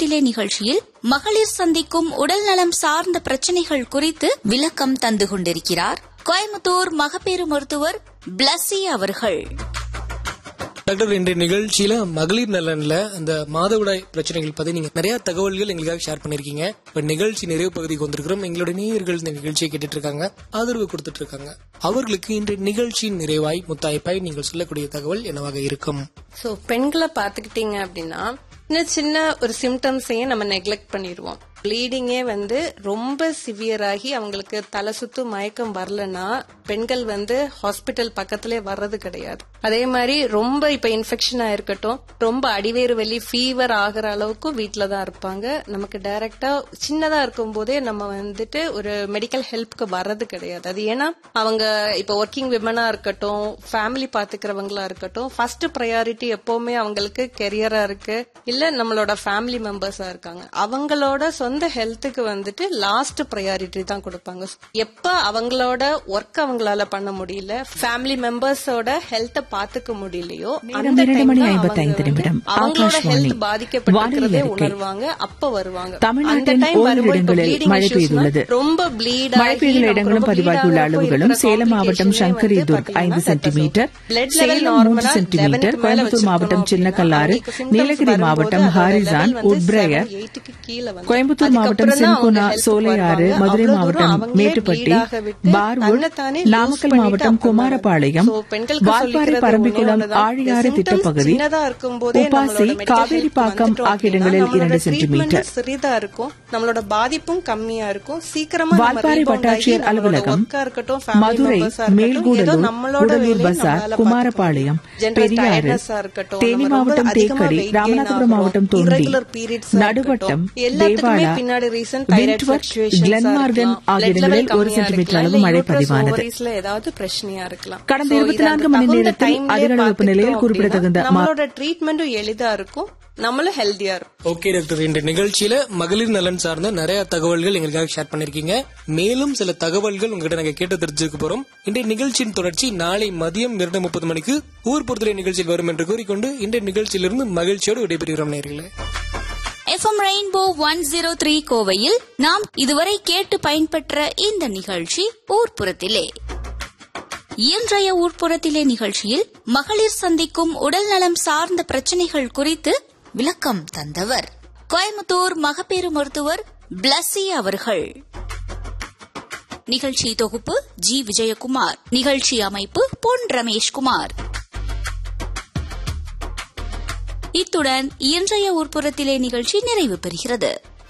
ஊர்ப்புறத்திலே நிகழ்ச்சியில் மகளிர் சந்திக்கும் உடல்நலம் சார்ந்த பிரச்சனைகள் குறித்து விளக்கம் தந்து கொண்டிருக்கிறார் கோயம்புத்தூர் மகப்பேறு மருத்துவர் பிளஸி அவர்கள் டாக்டர் இன்றைய நிகழ்ச்சியில மகளிர் நலன்ல அந்த மாதவிடாய் பிரச்சனைகள் பத்தி நீங்க நிறைய தகவல்கள் எங்களுக்காக ஷேர் பண்ணிருக்கீங்க இப்ப நிகழ்ச்சி நிறைவு பகுதிக்கு வந்திருக்கிறோம் எங்களுடைய நேயர்கள் இந்த நிகழ்ச்சியை கேட்டுட்டு இருக்காங்க ஆதரவு கொடுத்துட்டு இருக்காங்க அவர்களுக்கு இன்றைய நிகழ்ச்சியின் நிறைவாய் முத்தாய்ப்பாய் நீங்கள் சொல்லக்கூடிய தகவல் என்னவாக இருக்கும் சோ பெண்களை பாத்துக்கிட்டீங்க அப்படின்னா சின்ன சின்ன ஒரு சிம்டம்ஸையும் நம்ம நெக்லெக்ட் பண்ணிடுவோம் ப்ளீடிங்கே வந்து ரொம்ப சிவியர் ஆகி அவங்களுக்கு தலை சுத்து மயக்கம் வரலன்னா பெண்கள் வந்து ஹாஸ்பிட்டல் பக்கத்திலே வர்றது கிடையாது அதே மாதிரி ரொம்ப இப்ப இன்ஃபெக்ஷன் ஆயிருக்கட்டும் ரொம்ப அடிவேறு வெளி ஃபீவர் ஆகுற அளவுக்கு வீட்டில தான் இருப்பாங்க நமக்கு டைரக்டா சின்னதா இருக்கும் போதே நம்ம வந்துட்டு ஒரு மெடிக்கல் ஹெல்ப்க்கு வர்றது கிடையாது அது ஏன்னா அவங்க இப்ப ஒர்க்கிங் விமனா இருக்கட்டும் ஃபேமிலி பாத்துக்கிறவங்களா இருக்கட்டும் ஃபர்ஸ்ட் ப்ரையாரிட்டி எப்பவுமே அவங்களுக்கு கெரியரா இருக்கு இல்ல நம்மளோட ஃபேமிலி மெம்பர்ஸா இருக்காங்க அவங்களோட சொந்த ஹெல்த்துக்கு வந்துட்டு லாஸ்ட் ப்ரையாரிட்டி தான் கொடுப்பாங்க எப்ப அவங்களோட ஒர்க் அவங்களால பண்ண முடியல ஃபேமிலி மெம்பர்ஸோட ஹெல்த்த பாத்துக்க முடியலையோ அந்த இரண்டு time மணி தான் ஐம்பத்தைந்து அவங்க வந்து நிமிடம். அவங்களோட ஆகாஷ்வாணி. ஹெல்த் பாதிக்கப்பட்டிருக்கிறதே வானிலை அறிக்கை. உணர்வாங்க அப்ப வருவாங்க தமிழ்நாட்டின் அந்த time ஓரிரு வரும்போது இப்ப இடங்களில் bleeding மழை issues னா பெய்துள்ளது. ரொம்ப bleed மழை ஆகி பெய்துள்ள நமக்கு இடங்களும் ரொம்ப bleed பதிவாகியுள்ள ஆகுறப்போ அளவுகளும் இருக்கிற சேலம் மாவட்டம் complications சங்கரி வந்து துர்க் ஐந்து பாத்தீங்கன்னா சென்டிமீட்டர் blood level சேலம் normal மூன்று ஆ சென்டிமீட்டர் 11 க்கு மேல கோயம்புத்தூர் மாவட்டம் வச்சிருக்கணும் சின்னக்கல்லாறு அப்படின்னா, அவங்களுக்கு நீலகிரி symptoms மாவட்டம் வரும்போது அதோட ஹாரிசான் level வந்து உட்பிரயர் 7, 8 க்கு கீழ வந்து கோயம்புத்தூர் மாவட்டம் அதுக்கப்புறம் தான் அவங்க சென்குனா health சோலையாறு வருவாங்க. மதுரை அவ்வளவு தூரம் மாவட்டம் அவங்களே மேட்டுப்பட்டி bleed ஆக விட்டு பார்வூர் தன்னைத்தானே lose நாமக்கல் பண்ணிட்டு மாவட்டம் அப்புறம் குமாரபாளையம் So, பெண்களுக்கு வால்பாறை சொல்லிக்கிறது பரம்பிக்குளம் ஒண்ணே ஒண்ணுதான். ஆழியாறு இந்த symptoms திட்டப்பகுதி சின்னதா இருக்கும்போதே உப்பாசி நம்மளோட medical காவேரி help பாக்கம் வந்துட்டோம் ஆகிய அப்படின்னா இடங்களில் நம்மளோட இரண்டு treatment சென்டிமீட்டர் சிறிதா இருக்கும் நம்மளோட பாதிப்பும் கம்மியா இருக்கும் சீக்கிரமா நம்ம வால்பாறை rebound ஆகி வட்டாட்சியர் நம்மளோட அலுவலகம் work ஆ இருக்கட்டும் family மதுரை members ஆ இருக்கட்டும், ஏதோ மேல்கூடலூர் நம்மளோட கூடலூர் வேலையை பசார் நம்மளால குமாரபாளையம் பார்த்துக்க முடியும். General பெரியாறு tiredness ஆ இருக்கட்டும், தேனி நம்ம ரொம்ப மாவட்டம் அதிகமா தேக்கடி weight gain ராமநாதபுரம் ஆகுறோம், மாவட்டம் தொண்டி irregular periods ஆ நடுவட்டம் இருக்கட்டும், எல்லாத்துக்குமே தேவாலா பின்னாடி reason thyroid விண்ட்வர்க் fluctuations ஆ கிளன்மார்கன் இருக்கலாம். ஆகிய Blood level இடங்களில் ஒரு கம்மியா சென்டிமீட்டர் இருக்கலாம். அளவு இல்ல மழை uterus பதிவானது ovaries ல ஏதாவது பிரச்சனையா இருக்கலாம் கடந்த So, இருபத்தி இதை நான்கு அந்த மணி தகுந்த நேரத்தில் timeலயே அதிக அளவு வெப்பநிலையில் பார்த்துக்கிட்டோம் குறிப்பிடத்தகுந்த அப்படின்னா மா- நம்மளோட ட்ரீட்மெண்ட்டும் எளிதா இருக்கும் நம்மளும் ஹெல்தியா இருக்கும் ஓகே டாக்டர் இந்த நிகழ்ச்சியில மகளிர் நலன் சார்ந்த நிறைய தகவல்கள் எங்களுக்காக ஷேர் பண்ணிருக்கீங்க மேலும் சில தகவல்கள் உங்ககிட்ட நாங்க கேட்டு தெரிஞ்சுக்க போறோம் இன்றைய நிகழ்ச்சியின் தொடர்ச்சி நாளை மதியம் இரண்டு முப்பது மணிக்கு ஊர் பொறுத்தலை நிகழ்ச்சியில் வரும் என்று கூறிக்கொண்டு இன்றைய நிகழ்ச்சியிலிருந்து மகிழ்ச்சியோடு விடைபெறுகிறோம் நேர்களே FM Rainbow one zero three கோவையில் நாம் இதுவரை கேட்டு பயன்பெற்ற இந்த நிகழ்ச்சி ஊர்ப்புறத்திலே இன்றைய ஊர்ப்புறத்திலே நிகழ்ச்சியில் மகளிர் சந்திக்கும் உடல்நலம் சார்ந்த பிரச்சனைகள் குறித்து விளக்கம் தந்தவர் கோயம்புத்தூர் மகப்பேறு மருத்துவர் பிளஸி அவர்கள் நிகழ்ச்சி தொகுப்பு ஜி விஜயகுமார் நிகழ்ச்சி அமைப்பு பொன் ரமேஷ்குமார் இத்துடன் இன்றைய உட்புறத்திலே நிகழ்ச்சி நிறைவு பெறுகிறது